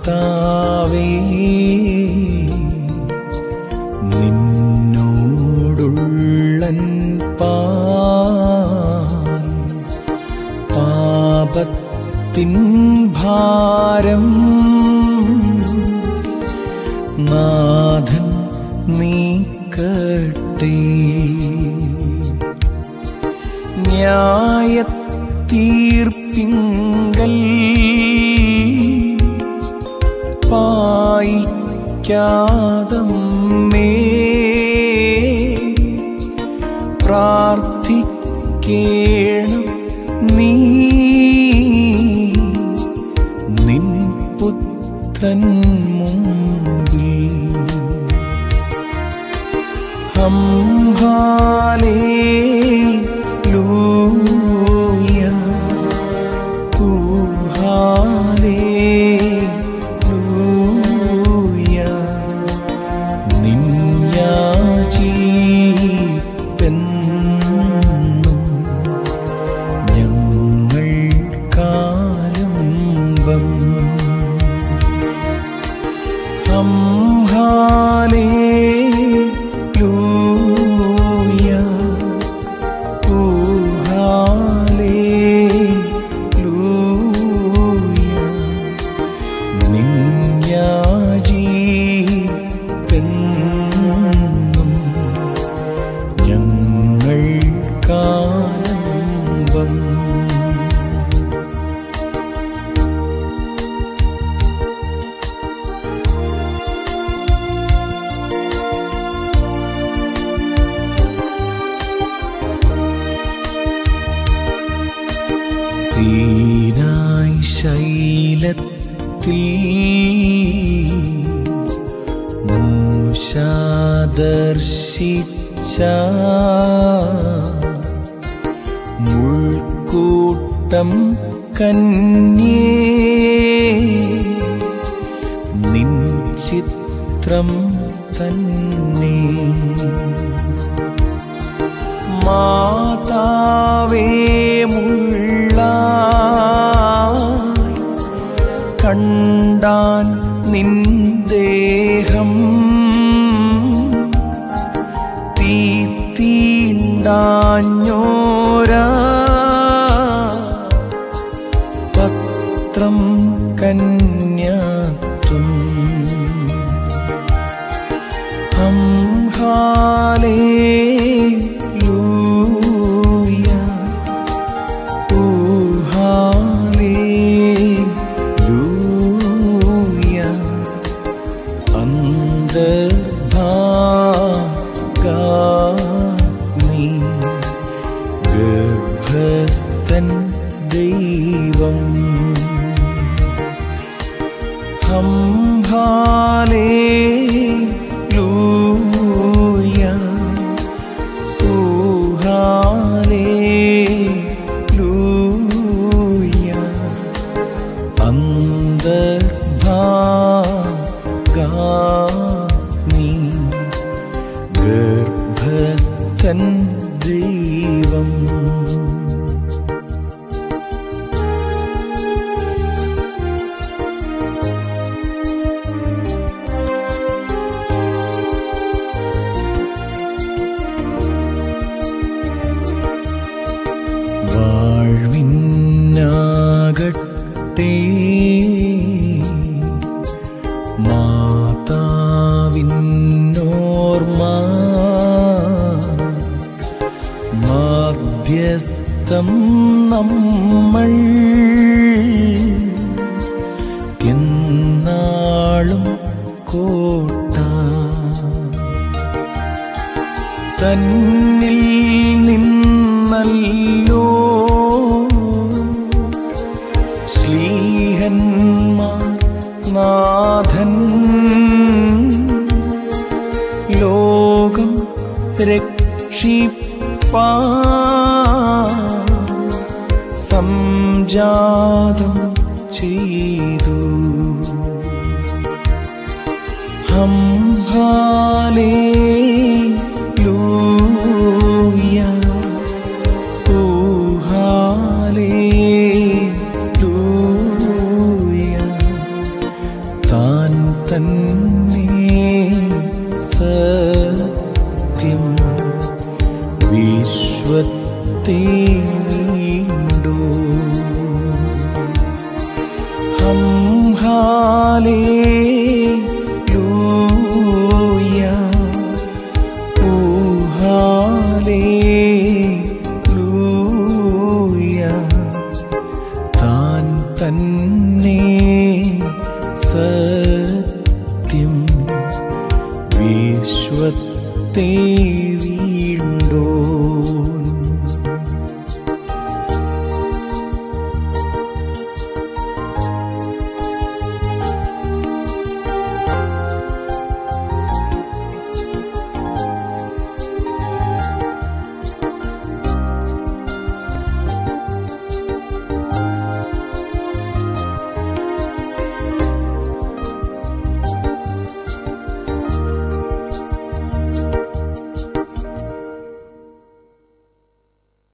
കർത്താവേ നിന്നോടുള്ളൻ പാൽ പാപത്തിൻ ഭാരം നാഥൻ നീക്കട്ടെ ന്യായ തീർപ്പിങ്കൽ പായിക്കാതമ്മേ പ്രാർത്ഥിക്കേണം നീ നിൻ പുത്രൻ മുമ്പിൽ ഹംഹാലേലൂയ ഊഹാലേലൂയ നിന്യാജീവെന്നും ഞങ്ങൾ കാലംബം ഹംഹാലേലൂയ ഊഹാലേലൂയ നിന്യാജീവെന്നും ഞങ്ങൾ കാലംബം സീനായ് ശൈലത്തിൽ മൂഷാദർശിച്ച മുൾക്കൂട്ടം കന്യേ നിൻ ചിത്രം തന്നെ മാതാവേ മുള്ള കണ്ടാൻ നിൻ ദേഹം തീത്തീണ്ടാഞ്ഞോര പത്രം കന്യാത്വം ഹംഹാലേലൂയ ഊഹാലേലൂയ അന്തർഭാഗാമി ഗർഭസ്ഥൻ ദൈവം ഹംഹാലേലൂയ ഊഹാലേലൂയ അന്തർഭാഗാമി ഗർഭസ്ഥൻ ദൈവം വാഴ്വിന്നാകട്ടെ മാതാവിന്നോർമ്മ മാധ്യസ്ഥം നമ്മൾ എന്നാളും കോട്ട തന്നിൽ നിന്നല്ലോ ശ്ലീഹന്മാർ നാഥൻ ലോകം രക്ഷിപ്പാ സംജാതം ചെയ്തു ഹംഹാലേലൂയ ഊഹാലേലൂയ വിശ്വത്തെ വീണ്ടെടുത്തു